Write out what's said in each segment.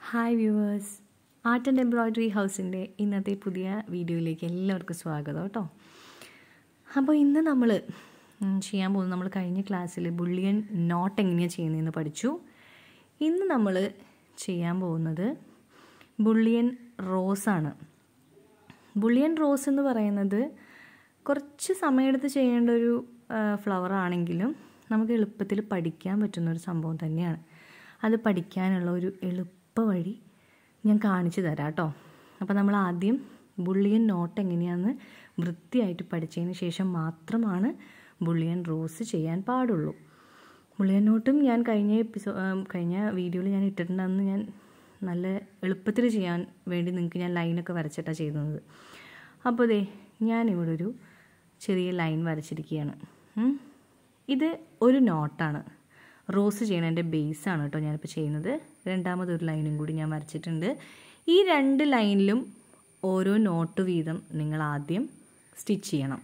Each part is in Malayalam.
hi viewers art and embroidery ഹൗസിൻ്റെ ഇന്നത്തെ പുതിയ വീഡിയോയിലേക്ക് എല്ലാവർക്കും സ്വാഗതം കേട്ടോ അപ്പോൾ ഇന്ന് നമ്മൾ ചെയ്യാൻ പോകുന്നത് നമ്മൾ കഴിഞ്ഞ ക്ലാസ്സിൽ ബുള്ളിയൻ നോട്ട് എങ്ങനെയാണ് ചെയ്യുന്നതെന്ന് പഠിച്ചു ഇന്ന് നമ്മൾ ചെയ്യാൻ പോകുന്നത് ബുള്ളിയൻ റോസാണ് ബുള്ളിയൻ റോസ് എന്ന് പറയുന്നത് കുറച്ച് സമയമെടുത്ത് ചെയ്യേണ്ട ഒരു ഫ്ലവർ ആണെങ്കിലും നമുക്ക് എളുപ്പത്തിൽ പഠിക്കാൻ പറ്റുന്ന ഒരു സംഭവം തന്നെയാണ് അത് പഠിക്കാനുള്ള ഒരു എളുപ്പ വഴി ഞാൻ കാണിച്ചു തരാം കേട്ടോ അപ്പോൾ നമ്മൾ ആദ്യം ബുള്ളിയൻ നോട്ട് എങ്ങനെയാണെന്ന് വൃത്തിയായിട്ട് പഠിച്ചതിന് ശേഷം മാത്രമാണ് ബുള്ളിയൻ റോസ് ചെയ്യാൻ പാടുള്ളൂ ബുള്ളിയൻ നോട്ടും ഞാൻ കഴിഞ്ഞ എപ്പിസോ കഴിഞ്ഞ വീഡിയോയിൽ ഞാൻ ഇട്ടിട്ടുണ്ടെന്ന് ഞാൻ നല്ല എളുപ്പത്തിൽ ചെയ്യാൻ വേണ്ടി നിങ്ങൾക്ക് ഞാൻ ലൈനൊക്കെ വരച്ചിട്ടാണ് ചെയ്യുന്നത് അപ്പോൾ ദേ ഞാനിവിടെ ഒരു ചെറിയ ലൈൻ വരച്ചിരിക്കുകയാണ് ഇത് ഒരു നോട്ടാണ് റോസ് ചെയ്യണതിൻ്റെ ബേസാണ് കേട്ടോ ഞാനിപ്പോൾ ചെയ്യുന്നത് രണ്ടാമതൊരു ലൈനും കൂടി ഞാൻ വരച്ചിട്ടുണ്ട് ഈ രണ്ട് ലൈനിലും ഓരോ നോട്ട് വീതം നിങ്ങൾ ആദ്യം സ്റ്റിച്ച് ചെയ്യണം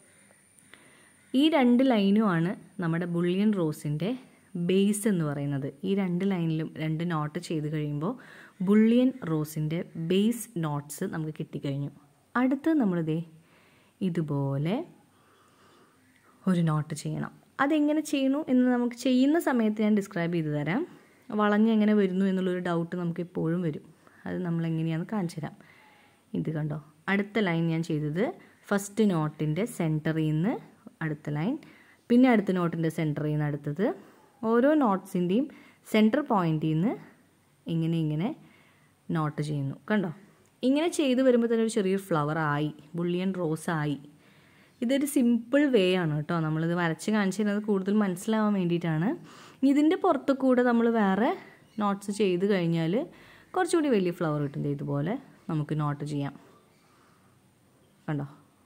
ഈ രണ്ട് ലൈനുമാണ് നമ്മുടെ ബുള്ളിയൻ റോസിൻ്റെ ബേസ് എന്ന് പറയുന്നത് ഈ രണ്ട് ലൈനിലും രണ്ട് നോട്ട് ചെയ്ത് കഴിയുമ്പോൾ ബുള്ളിയൻ റോസിൻ്റെ ബേസ് നോട്ട്സ് നമുക്ക് കിട്ടിക്കഴിഞ്ഞു അടുത്ത് നമ്മളിതേ ഇതുപോലെ ഒരു നോട്ട് ചെയ്യണം അതെങ്ങനെ ചെയ്യുന്നു എന്ന് നമുക്ക് ചെയ്യുന്ന സമയത്ത് ഞാൻ ഡിസ്ക്രൈബ് ചെയ്തു തരാം വളഞ്ഞ് എങ്ങനെ വരുന്നു എന്നുള്ളൊരു ഡൗട്ട് നമുക്ക് എപ്പോഴും വരും അത് നമ്മൾ എങ്ങനെയാണെന്ന് കാണിച്ചു തരാം ഇത് കണ്ടോ അടുത്ത ലൈൻ ഞാൻ ചെയ്തത് ഫസ്റ്റ് നോട്ടിൻ്റെ സെൻറ്ററിൽ നിന്ന് അടുത്ത ലൈൻ പിന്നെ അടുത്ത നോട്ടിൻ്റെ സെൻറ്ററിൽ നിന്ന് അടുത്തത് ഓരോ നോട്ട്സിൻ്റെയും സെൻറ്റർ പോയിൻറ്റിൽ നിന്ന് ഇങ്ങനെ ഇങ്ങനെ നോട്ട് ചെയ്യുന്നു കണ്ടോ ഇങ്ങനെ ചെയ്തു വരുമ്പോൾ തന്നെ ഒരു ചെറിയൊരു ഫ്ലവർ ആയി ബുള്ളിയൻ റോസ് ആയി ഇതൊരു സിമ്പിൾ വേ ആണ് കേട്ടോ നമ്മളിത് വരച്ച് കാണിച്ചു തരുന്നത് കൂടുതൽ മനസ്സിലാവാൻ വേണ്ടിയിട്ടാണ് ഇതിൻ്റെ പുറത്ത് കൂടെ നമ്മൾ വേറെ നോട്ട്സ് ചെയ്ത് കഴിഞ്ഞാൽ കുറച്ചുകൂടി വലിയ ഫ്ലവർ കിട്ടും ഇതുപോലെ നമുക്ക് നോട്ട് ചെയ്യാം കണ്ടോ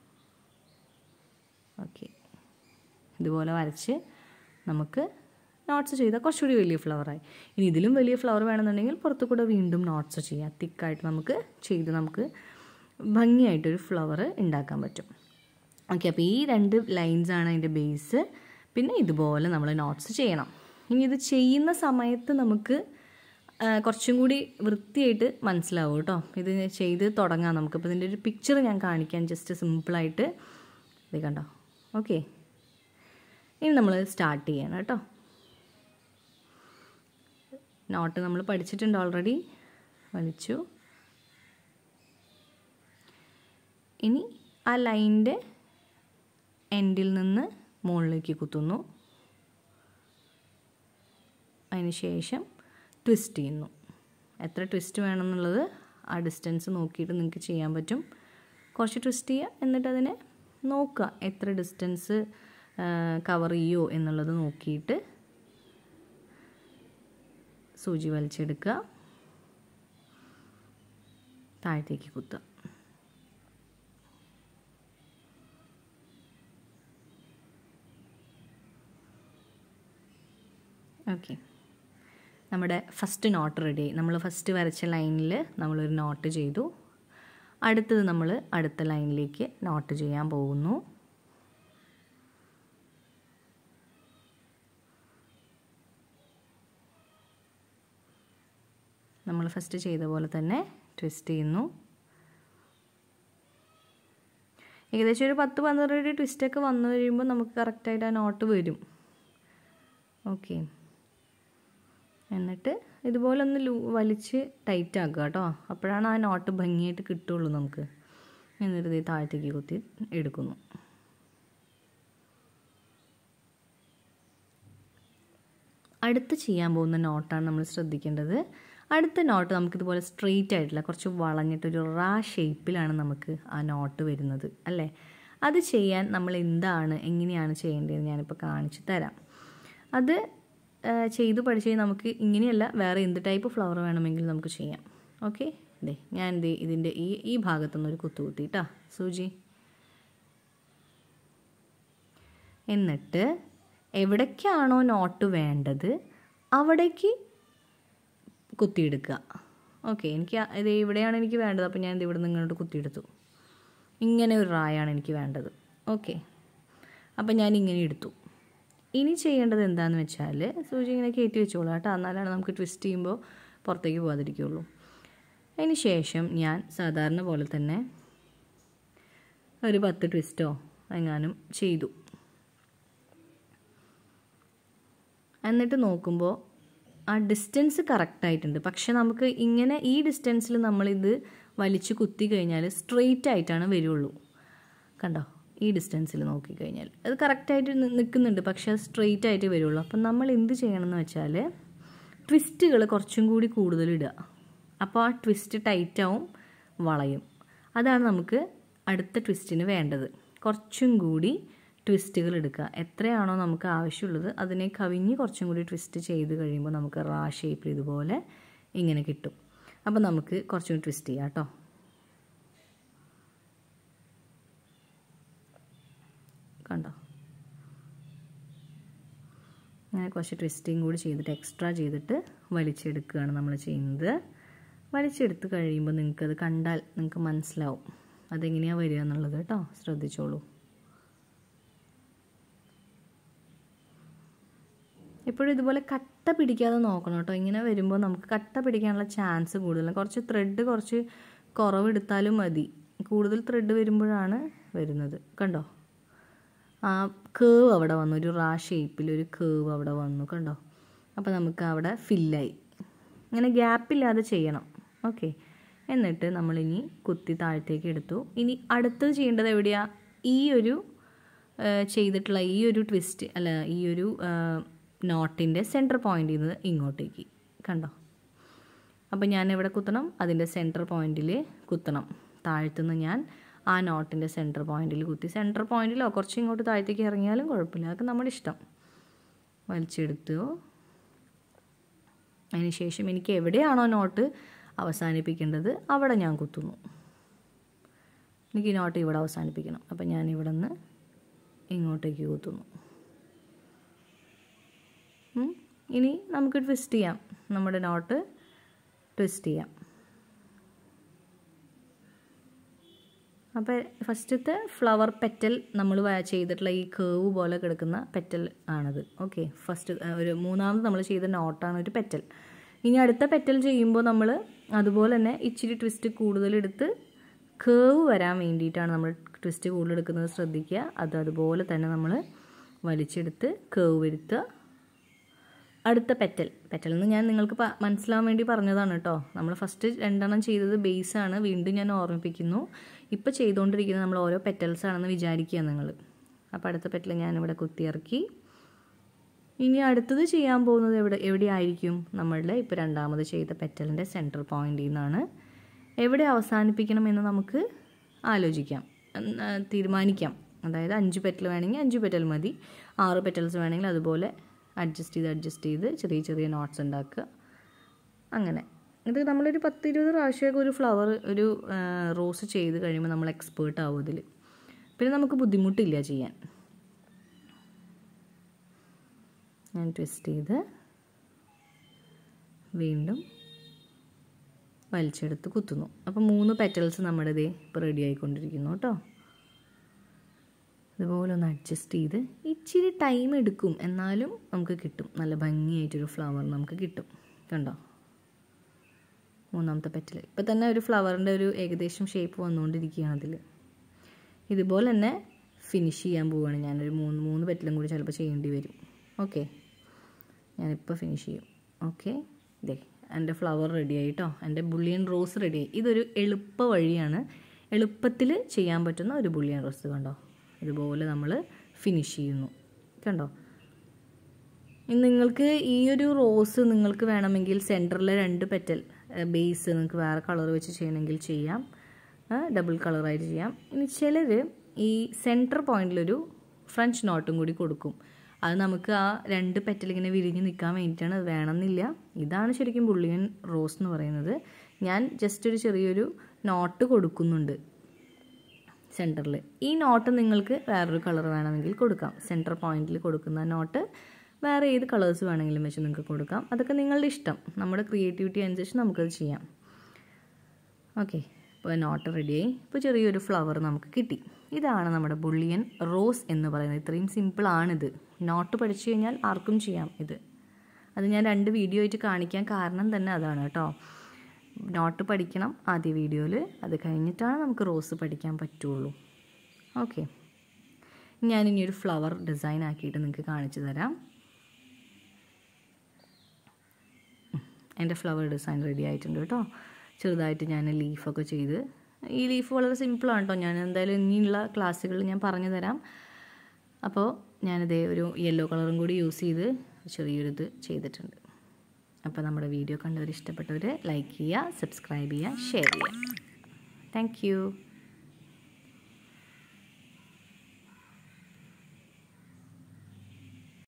ഓക്കെ ഇതുപോലെ വരച്ച് നമുക്ക് നോട്ട്സ് ചെയ്താൽ കുറച്ചുകൂടി വലിയ ഫ്ലവറായി ഇനി ഇതിലും വലിയ ഫ്ലവർ വേണമെന്നുണ്ടെങ്കിൽ പുറത്തു കൂടെ വീണ്ടും നോട്ട്സ് ചെയ്യാം തിക്കായിട്ട് നമുക്ക് ചെയ്ത് നമുക്ക് ഭംഗിയായിട്ടൊരു ഫ്ലവർ ഉണ്ടാക്കാൻ പറ്റും ഓക്കെ അപ്പോൾ ഈ രണ്ട് ലൈൻസാണ് അതിൻ്റെ ബേസ് പിന്നെ ഇതുപോലെ നമ്മൾ നോട്ട്സ് ചെയ്യണം ഇനി ഇത് ചെയ്യുന്ന സമയത്ത് നമുക്ക് കുറച്ചും കൂടി വൃത്തിയായിട്ട് മനസ്സിലാവും കേട്ടോ ഇത് ചെയ്ത് തുടങ്ങാം നമുക്കിപ്പോൾ ഇതിൻ്റെ ഒരു പിക്ചർ ഞാൻ കാണിക്കാൻ ജസ്റ്റ് സിമ്പിളായിട്ട് ഇത് കണ്ടോ ഓക്കെ ഇനി നമ്മൾ സ്റ്റാർട്ട് ചെയ്യണം കേട്ടോ നോട്ട് നമ്മൾ പഠിച്ചിട്ടുണ്ട് ഓൾറെഡി വലിച്ചു ഇനി ആ ലൈനിൻ്റെ എൻഡിൽ നിന്ന് മുകളിലേക്ക് കുത്തുന്നു അതിന് ശേഷം ട്വിസ്റ്റ് ചെയ്യുന്നു എത്ര ട്വിസ്റ്റ് വേണമെന്നുള്ളത് ആ ഡിസ്റ്റൻസ് നോക്കിയിട്ട് നിങ്ങൾക്ക് ചെയ്യാൻ പറ്റും കുറച്ച് ട്വിസ്റ്റ് ചെയ്യുക എന്നിട്ട് അതിനെ നോക്കുക എത്ര ഡിസ്റ്റൻസ് കവർ ചെയ്യോ എന്നുള്ളത് നോക്കിയിട്ട് സൂചി വലിച്ചെടുക്കുക താഴത്തേക്ക് കുത്തുക ഓക്കെ നമ്മുടെ ഫസ്റ്റ് നോട്ട് റെഡി നമ്മൾ ഫസ്റ്റ് വരച്ച ലൈനിൽ നമ്മളൊരു നോട്ട് ചെയ്തു അടുത്തത് നമ്മൾ അടുത്ത ലൈനിലേക്ക് നോട്ട് ചെയ്യാൻ പോകുന്നു നമ്മൾ ഫസ്റ്റ് ചെയ്ത പോലെ തന്നെ ട്വിസ്റ്റ് ചെയ്യുന്നു ഏകദേശം ഒരു പത്ത് പന്ത്രണ്ട് ട്വിസ്റ്റൊക്കെ വന്നു കഴിയുമ്പോൾ നമുക്ക് കറക്റ്റായിട്ട് ആ നോട്ട് വരും ഓക്കെ എന്നിട്ട് ഇതുപോലെ ഒന്ന് ലൂ വലിച്ച് ടൈറ്റ് ആക്കുക കേട്ടോ അപ്പോഴാണ് ആ നോട്ട് ഭംഗിയായിട്ട് കിട്ടുള്ളൂ നമുക്ക് എന്നിട്ട് ഇത് താഴത്തേക്ക് കുത്തി എടുക്കുന്നു അടുത്ത് ചെയ്യാൻ പോകുന്ന നോട്ടാണ് നമ്മൾ ശ്രദ്ധിക്കേണ്ടത് അടുത്ത നോട്ട് നമുക്കിതുപോലെ സ്ട്രെയിറ്റ് ആയിട്ടില്ല കുറച്ച് വളഞ്ഞിട്ടൊരു റാ ഷേപ്പിലാണ് നമുക്ക് ആ നോട്ട് വരുന്നത് അല്ലേ അത് ചെയ്യാൻ നമ്മൾ എന്താണ് എങ്ങനെയാണ് ചെയ്യേണ്ടതെന്ന് ഞാനിപ്പോൾ കാണിച്ചു തരാം അത് ചെയ്ത് പഠിച്ച് നമുക്ക് ഇങ്ങനെയല്ല വേറെ എന്ത് ടൈപ്പ് ഫ്ലവർ വേണമെങ്കിലും നമുക്ക് ചെയ്യാം ഓക്കെ അതെ ഞാൻ എന്ത് ഇതിൻ്റെ ഈ ഈ ഭാഗത്തുനിന്ന് ഒരു കുത്തു കുത്തിട്ടാ സൂചി എന്നിട്ട് എവിടേക്കാണോ നോട്ട് വേണ്ടത് അവിടേക്ക് കുത്തിയെടുക്കുക ഓക്കെ എനിക്ക് ഇത് ഇവിടെയാണ് എനിക്ക് വേണ്ടത് അപ്പോൾ ഞാൻ ഇത് ഇവിടെ നിന്ന് ഇങ്ങോട്ട് കുത്തിയെടുത്തു ഇങ്ങനെ ഒരു റായാണ് എനിക്ക് വേണ്ടത് ഓക്കെ അപ്പോൾ ഞാൻ ഇങ്ങനെ എടുത്തു ഇനി ചെയ്യേണ്ടത് എന്താണെന്ന് വെച്ചാൽ സൂചി ഇങ്ങനെ കയറ്റി വെച്ചോളൂ കേട്ടോ എന്നാലാണ് നമുക്ക് ട്വിസ്റ്റ് ചെയ്യുമ്പോൾ പുറത്തേക്ക് പോകാതിരിക്കുകയുള്ളൂ അതിന് ശേഷം ഞാൻ സാധാരണ പോലെ തന്നെ ഒരു പത്ത് ട്വിസ്റ്റോ എങ്ങാനും ചെയ്തു എന്നിട്ട് നോക്കുമ്പോൾ ആ ഡിസ്റ്റൻസ് കറക്റ്റായിട്ടുണ്ട് പക്ഷെ നമുക്ക് ഇങ്ങനെ ഈ ഡിസ്റ്റൻസിൽ നമ്മളിത് വലിച്ചു കുത്തി കഴിഞ്ഞാൽ സ്ട്രെയിറ്റ് ആയിട്ടാണ് വരുള്ളൂ കണ്ടോ ഈ ഡിസ്റ്റൻസിൽ നോക്കിക്കഴിഞ്ഞാൽ അത് കറക്റ്റായിട്ട് നിൽക്കുന്നുണ്ട് പക്ഷെ അത് സ്ട്രെയിറ്റ് ആയിട്ട് വരുള്ളൂ അപ്പം നമ്മൾ എന്ത് ചെയ്യണമെന്ന് വെച്ചാൽ ട്വിസ്റ്റുകൾ കുറച്ചും കൂടി കൂടുതൽ ഇടുക അപ്പോൾ ആ ട്വിസ്റ്റ് ടൈറ്റാവും വളയും അതാണ് നമുക്ക് അടുത്ത ട്വിസ്റ്റിന് വേണ്ടത് കുറച്ചും കൂടി ട്വിസ്റ്റുകൾ എടുക്കുക എത്രയാണോ നമുക്ക് ആവശ്യമുള്ളത് അതിനെ കവിഞ്ഞ് കുറച്ചും കൂടി ട്വിസ്റ്റ് ചെയ്ത് കഴിയുമ്പോൾ നമുക്ക് റാ ഷേപ്പിൽ ഇതുപോലെ ഇങ്ങനെ കിട്ടും അപ്പോൾ നമുക്ക് കുറച്ചും കൂടി ട്വിസ്റ്റ് ചെയ്യാം കേട്ടോ കണ്ടോ അങ്ങനെ കുറച്ച് ട്വിസ്റ്റിങ് കൂടി ചെയ്തിട്ട് എക്സ്ട്രാ ചെയ്തിട്ട് വലിച്ചെടുക്കുകയാണ് നമ്മൾ ചെയ്യുന്നത് വലിച്ചെടുത്ത് കഴിയുമ്പോൾ നിങ്ങൾക്കത് കണ്ടാൽ നിങ്ങൾക്ക് മനസ്സിലാവും അതെങ്ങനെയാണ് വരിക എന്നുള്ളത് കേട്ടോ ശ്രദ്ധിച്ചോളൂ എപ്പോഴും ഇതുപോലെ കട്ട പിടിക്കാതെ നോക്കണം കേട്ടോ ഇങ്ങനെ വരുമ്പോൾ നമുക്ക് കട്ട പിടിക്കാനുള്ള ചാൻസ് കൂടുതലാണ് കുറച്ച് ത്രെഡ് കുറച്ച് കുറവെടുത്താലും മതി കൂടുതൽ ത്രെഡ് വരുമ്പോഴാണ് വരുന്നത് കണ്ടോ ആ കേവ് അവിടെ വന്നു ഒരു റാ ഷേപ്പിൽ ഒരു കേവ് അവിടെ വന്നു കണ്ടോ അപ്പോൾ നമുക്ക് അവിടെ ഫില്ലായി ഇങ്ങനെ ഗ്യാപ്പില്ലാതെ ചെയ്യണം ഓക്കെ എന്നിട്ട് നമ്മളിനി കുത്തി താഴത്തേക്ക് എടുത്തു ഇനി അടുത്തത് ചെയ്യേണ്ടത് എവിടെയാ ഈ ഒരു ചെയ്തിട്ടുള്ള ഈ ഒരു ട്വിസ്റ്റ് അല്ല ഈ ഒരു നോട്ടിൻ്റെ സെൻറ്റർ പോയിന്റിൽ നിന്ന് ഇങ്ങോട്ടേക്ക് കണ്ടോ അപ്പോൾ ഞാൻ എവിടെ കുത്തണം അതിൻ്റെ സെൻറ്റർ പോയിന്റിൽ കുത്തണം താഴ്ത്തുനിന്ന് ഞാൻ ആ നോട്ടിൻ്റെ സെൻറ്റർ പോയിന്റിൽ കുത്തി സെൻറ്റർ പോയിന്റിലോ കുറച്ച് ഇങ്ങോട്ട് താഴത്തേക്ക് ഇറങ്ങിയാലും കുഴപ്പമില്ല അതൊക്കെ നമ്മുടെ ഇഷ്ടം വലിച്ചെടുത്തു അതിന് ശേഷം എനിക്ക് എവിടെയാണോ നോട്ട് അവസാനിപ്പിക്കേണ്ടത് അവിടെ ഞാൻ കുത്തുന്നു എനിക്ക് ഈ നോട്ട് ഇവിടെ അവസാനിപ്പിക്കണം അപ്പം ഞാൻ ഇവിടെ നിന്ന് ഇങ്ങോട്ടേക്ക് കുത്തുന്നു ഇനി നമുക്ക് ട്വിസ്റ്റ് ചെയ്യാം നമ്മുടെ നോട്ട് ട്വിസ്റ്റ് ചെയ്യാം അപ്പോൾ ഫസ്റ്റത്തെ ഫ്ലവർ പെറ്റൽ നമ്മൾ ചെയ്തിട്ടുള്ള ഈ കേവ് പോലെ കിടക്കുന്ന പെറ്റൽ ആണത് ഓക്കെ ഫസ്റ്റ് ഒരു മൂന്നാമത് നമ്മൾ ചെയ്ത നോട്ടാണ് ഒരു പെറ്റൽ ഇനി അടുത്ത പെറ്റൽ ചെയ്യുമ്പോൾ നമ്മൾ അതുപോലെ തന്നെ ഇച്ചിരി ട്വിസ്റ്റ് കൂടുതലെടുത്ത് കേവ് വരാൻ വേണ്ടിയിട്ടാണ് നമ്മൾ ട്വിസ്റ്റ് കൂടുതലെടുക്കുന്നത് ശ്രദ്ധിക്കുക അത് അതുപോലെ തന്നെ നമ്മൾ വലിച്ചെടുത്ത് കേവ് വരുത്തുക അടുത്ത പെറ്റൽ പെറ്റൽ എന്ന് ഞാൻ നിങ്ങൾക്ക് മനസ്സിലാവാൻ വേണ്ടി പറഞ്ഞതാണ് കേട്ടോ നമ്മൾ ഫസ്റ്റ് രണ്ടെണ്ണം ചെയ്തത് ബേസാണ് വീണ്ടും ഞാൻ ഓർമ്മിപ്പിക്കുന്നു ഇപ്പോൾ ചെയ്തുകൊണ്ടിരിക്കുന്നത് നമ്മൾ ഓരോ പെറ്റൽസ് ആണെന്ന് വിചാരിക്കുക നിങ്ങൾ അപ്പോൾ അടുത്ത പെറ്റൽ ഞാനിവിടെ കുത്തിയിറക്കി ഇനി അടുത്തത് ചെയ്യാൻ പോകുന്നത് എവിടെ എവിടെയായിരിക്കും നമ്മളുടെ ഇപ്പോൾ രണ്ടാമത് ചെയ്ത പെറ്റലിൻ്റെ സെൻറ്റർ പോയിന്റിൽ നിന്നാണ് എവിടെ അവസാനിപ്പിക്കണം എന്ന് നമുക്ക് ആലോചിക്കാം തീരുമാനിക്കാം അതായത് അഞ്ച് പെറ്റൽ വേണമെങ്കിൽ അഞ്ച് പെറ്റൽ മതി ആറ് പെറ്റൽസ് വേണമെങ്കിൽ അതുപോലെ അഡ്ജസ്റ്റ് ചെയ്ത് അഡ്ജസ്റ്റ് ചെയ്ത് ചെറിയ ചെറിയ നോട്ട്സ് ഉണ്ടാക്കുക അങ്ങനെ ഇത് നമ്മളൊരു പത്ത് ഇരുപത് പ്രാവശ്യമൊക്കെ ഒരു ഫ്ലവർ ഒരു റോസ് ചെയ്ത് കഴിയുമ്പോൾ നമ്മൾ എക്സ്പേർട്ട് ആവും ഇതിൽ പിന്നെ നമുക്ക് ബുദ്ധിമുട്ടില്ല ചെയ്യാൻ ഞാൻ ട്വിസ്റ്റ് ചെയ്ത് വീണ്ടും വലിച്ചെടുത്ത് കുത്തുന്നു അപ്പോൾ മൂന്ന് പെറ്റൽസ് നമ്മുടെ ഇതേ ഇപ്പോൾ റെഡി ആയിക്കൊണ്ടിരിക്കുന്നു കേട്ടോ അതുപോലെ ഒന്ന് അഡ്ജസ്റ്റ് ചെയ്ത് ഇച്ചിരി ടൈം എടുക്കും എന്നാലും നമുക്ക് കിട്ടും നല്ല ഭംഗിയായിട്ടൊരു ഫ്ലവർ നമുക്ക് കിട്ടും കണ്ടോ മൂന്നാമത്തെ പെറ്റൽ ഇപ്പം തന്നെ ഒരു ഫ്ലവറിൻ്റെ ഒരു ഏകദേശം ഷേപ്പ് വന്നുകൊണ്ടിരിക്കുകയാണ് അതിൽ ഇതുപോലെ തന്നെ ഫിനിഷ് ചെയ്യാൻ പോവുകയാണ് ഞാനൊരു മൂന്ന് മൂന്ന് പെറ്റലും കൂടി ചിലപ്പോൾ ചെയ്യേണ്ടി വരും ഓക്കെ ഞാനിപ്പോൾ ഫിനിഷ് ചെയ്യും ഓക്കെ ഇതേ എൻ്റെ ഫ്ലവർ റെഡിയായി കേട്ടോ എൻ്റെ ബുള്ളിയൻ റോസ് റെഡിയായി ഇതൊരു എളുപ്പ വഴിയാണ് എളുപ്പത്തിൽ ചെയ്യാൻ പറ്റുന്ന ഒരു ബുള്ളിയൻ റോസ് കണ്ടോ ഇതുപോലെ നമ്മൾ ഫിനിഷ് ചെയ്യുന്നു കണ്ടോ നിങ്ങൾക്ക് ഈ ഒരു റോസ് നിങ്ങൾക്ക് വേണമെങ്കിൽ സെൻറ്ററിലെ രണ്ട് പെറ്റൽ ബേസ് നിങ്ങൾക്ക് വേറെ കളർ വെച്ച് ചെയ്യണമെങ്കിൽ ചെയ്യാം ഡബിൾ കളറായിട്ട് ചെയ്യാം ഇനി ചിലർ ഈ സെൻറ്റർ പോയിന്റിലൊരു ഫ്രഞ്ച് നോട്ടും കൂടി കൊടുക്കും അത് നമുക്ക് ആ രണ്ട് പെറ്റൽ ഇങ്ങനെ വിരിഞ്ഞ് നിൽക്കാൻ വേണ്ടിയിട്ടാണ് അത് വേണമെന്നില്ല ഇതാണ് ശരിക്കും ബുള്ളിയൻ റോസ് എന്ന് പറയുന്നത് ഞാൻ ജസ്റ്റ് ഒരു ചെറിയൊരു നോട്ട് കൊടുക്കുന്നുണ്ട് സെൻറ്ററിൽ ഈ നോട്ട് നിങ്ങൾക്ക് വേറൊരു കളർ വേണമെങ്കിൽ കൊടുക്കാം സെൻറ്റർ പോയിന്റിൽ കൊടുക്കുന്ന നോട്ട് വേറെ ഏത് കളേഴ്സ് വേണമെങ്കിലും വെച്ച് നിങ്ങൾക്ക് കൊടുക്കാം അതൊക്കെ നിങ്ങളുടെ ഇഷ്ടം നമ്മുടെ ക്രിയേറ്റിവിറ്റി അനുസരിച്ച് നമുക്കത് ചെയ്യാം ഓക്കെ ഇപ്പോൾ നോട്ട് റെഡിയായി ഇപ്പോൾ ചെറിയൊരു ഫ്ലവർ നമുക്ക് കിട്ടി ഇതാണ് നമ്മുടെ ബുള്ളിയൻ റോസ് എന്ന് പറയുന്നത് ഇത്രയും സിമ്പിളാണിത് നോട്ട് പഠിച്ചു കഴിഞ്ഞാൽ ആർക്കും ചെയ്യാം ഇത് അത് ഞാൻ രണ്ട് വീഡിയോ ആയിട്ട് കാണിക്കാൻ കാരണം തന്നെ അതാണ് കേട്ടോ നോട്ട് പഠിക്കണം ആദ്യ വീഡിയോയിൽ അത് കഴിഞ്ഞിട്ടാണ് നമുക്ക് റോസ് പഠിക്കാൻ പറ്റുള്ളൂ ഓക്കെ ഞാനിനി ഒരു ഫ്ലവർ ഡിസൈൻ ആക്കിയിട്ട് നിങ്ങൾക്ക് കാണിച്ചു തരാം എൻ്റെ ഫ്ലവർ ഡിസൈൻ റെഡി ആയിട്ടുണ്ട് കേട്ടോ ചെറുതായിട്ട് ഞാൻ ലീഫൊക്കെ ചെയ്ത് ഈ ലീഫ് വളരെ സിമ്പിളാണ് കേട്ടോ ഞാൻ എന്തായാലും ഇനിയുള്ള ക്ലാസ്സുകളിൽ ഞാൻ പറഞ്ഞു തരാം അപ്പോൾ ഞാനിതേ ഒരു യെല്ലോ കളറും കൂടി യൂസ് ചെയ്ത് ചെറിയൊരു ഇത് ചെയ്തിട്ടുണ്ട് അപ്പോൾ നമ്മുടെ വീഡിയോ കണ്ടവർ ഇഷ്ടപ്പെട്ടവർ ലൈക്ക് ചെയ്യുക സബ്സ്ക്രൈബ് ചെയ്യുക ഷെയർ ചെയ്യുക താങ്ക്